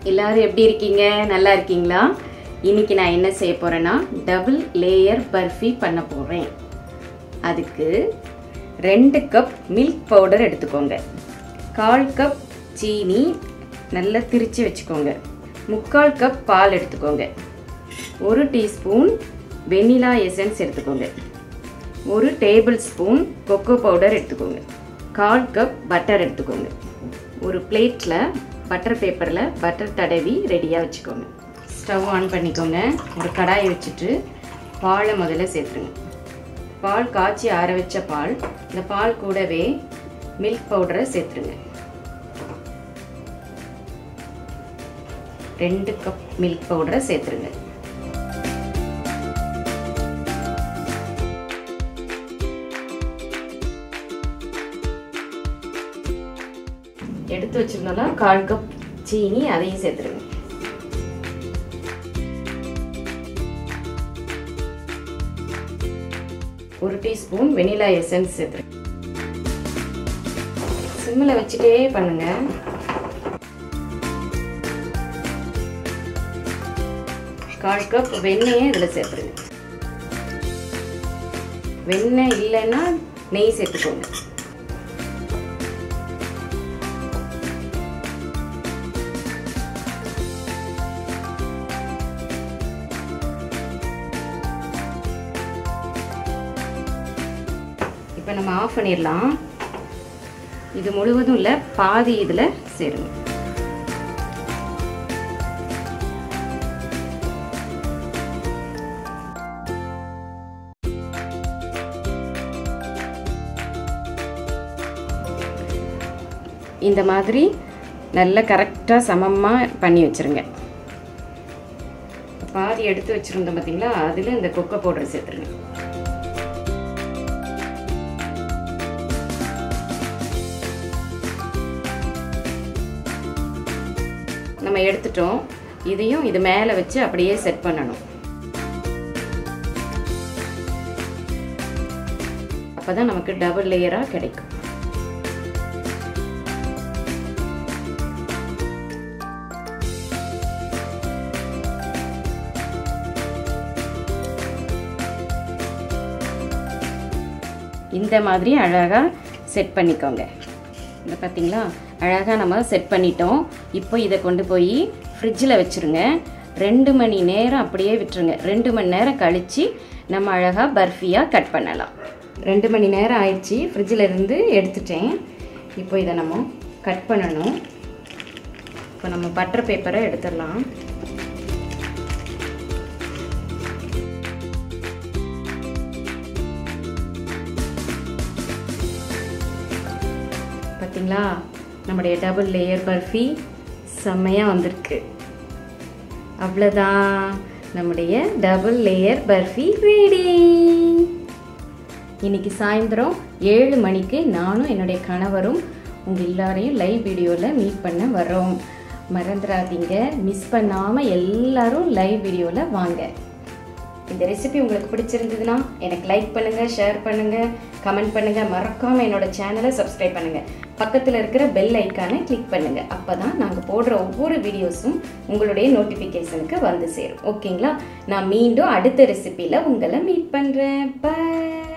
எல்லாரும் எப்படி இருக்கீங்க நல்லா இருக்கீங்களா இன்னைக்கு நான் என்ன செய்ய போறேன்னா டபுள் லேயர் பர்ஃபி பண்ண போறேன் அதுக்கு ரெண்டு கப் மில்க் பவுடர் எடுத்துக்கோங்க கால் கப் சீனி நல்லா திரிச்சு வச்சுக்கோங்க முக்கால் கப் பால் எடுத்துக்கோங்க ஒரு டீஸ்பூன் வெனிலா எசன்ஸ் எடுத்துக்கோங்க ஒரு டேபிள் ஸ்பூன் கொக்கோ பவுடர் எடுத்துக்கோங்க கால் கப் பட்டர் எடுத்துக்கோங்க ஒரு பிளேட்டில் பட்டர் பேப்பரில் பட்டர் தடவி ரெடியாக வச்சுக்கோங்க ஸ்டவ் ஆன் பண்ணிக்கோங்க ஒரு கடாயை வச்சுட்டு பாலை முதல்ல சேர்த்துருங்க பால் காய்ச்சி ஆற வச்ச பால் இந்த பால் கூடவே மில்க் பவுடரை சேர்த்துருங்க ரெண்டு கப் மில்க் பவுடரை சேர்த்துருங்க எடுத்து வச்சிருந்தோம்னா கால் கப் சீனி அதையும் சேர்த்துருங்க ஒரு டீஸ்பூன் வெனிலா எசன்ஸ் சேர்த்துருங்க சிம்மில் வச்சுட்டே பண்ணுங்க கால் கப் வெண்ணெயை இதில் சேர்த்துருங்க வெண்ணெய் இல்லைன்னா நெய் சேர்த்துக்கோங்க இப்போ நம்ம ஆஃப் பண்ணிடலாம் இது முழுவதும் இல்லை பாதி இதில் சேருங்க இந்த மாதிரி நல்லா கரெக்டாக சமமாக பண்ணி வச்சுருங்க பாதி எடுத்து வச்சுருந்தோம் பார்த்தீங்களா அதில் இந்த கொக்கோ பவுடர் சேர்த்துருங்க நம்ம எடுத்துட்டோம் இதையும் இது மேலே வச்சு அப்படியே செட் பண்ணணும் அப்போ தான் நமக்கு டபுள் லேயராக கிடைக்கும் இந்த மாதிரி அழகாக செட் பண்ணிக்கோங்க இந்த பார்த்தீங்களா அழகாக நம்ம செட் பண்ணிட்டோம் இப்போ இதை கொண்டு போய் ஃப்ரிட்ஜில் வச்சுருங்க ரெண்டு மணி நேரம் அப்படியே விட்டுருங்க ரெண்டு மணி நேரம் கழித்து நம்ம அழகாக பர்ஃபியாக கட் பண்ணலாம் ரெண்டு மணி நேரம் ஆயிடுச்சு ஃப்ரிட்ஜில் இருந்து எடுத்துட்டேன் இப்போ இதை நம்ம கட் பண்ணணும் இப்போ நம்ம பட்டர் பேப்பரை எடுத்துடலாம் பார்த்தீங்களா நம்முடைய டபுள் லேயர் பர்ஃபி செம்மையாக வந்திருக்கு அவ்வளோதான் நம்முடைய டபுள் லேயர் பர்ஃபி ரெடி இன்னைக்கு சாயந்தரம் ஏழு மணிக்கு நானும் என்னுடைய கணவரும் உங்கள் எல்லாரையும் லைவ் வீடியோவில் மீட் பண்ண வரோம் மறந்துடாதீங்க மிஸ் பண்ணாமல் எல்லாரும் லைவ் வீடியோவில் வாங்க இந்த ரெசிபி உங்களுக்கு பிடிச்சிருந்ததுன்னா எனக்கு லைக் பண்ணுங்கள் ஷேர் பண்ணுங்கள் கமெண்ட் பண்ணுங்கள் மறக்காமல் என்னோட சேனலை சப்ஸ்கிரைப் பண்ணுங்கள் பக்கத்தில் இருக்கிற பெல் ஐக்கானை கிளிக் பண்ணுங்கள் அப்போ தான் நாங்கள் போடுற ஒவ்வொரு வீடியோஸும் உங்களுடைய நோட்டிஃபிகேஷனுக்கு வந்து சேரும் ஓகேங்களா நான் மீண்டும் அடுத்த ரெசிபியில் உங்களை மீட் பண்ணுறேன் பாய்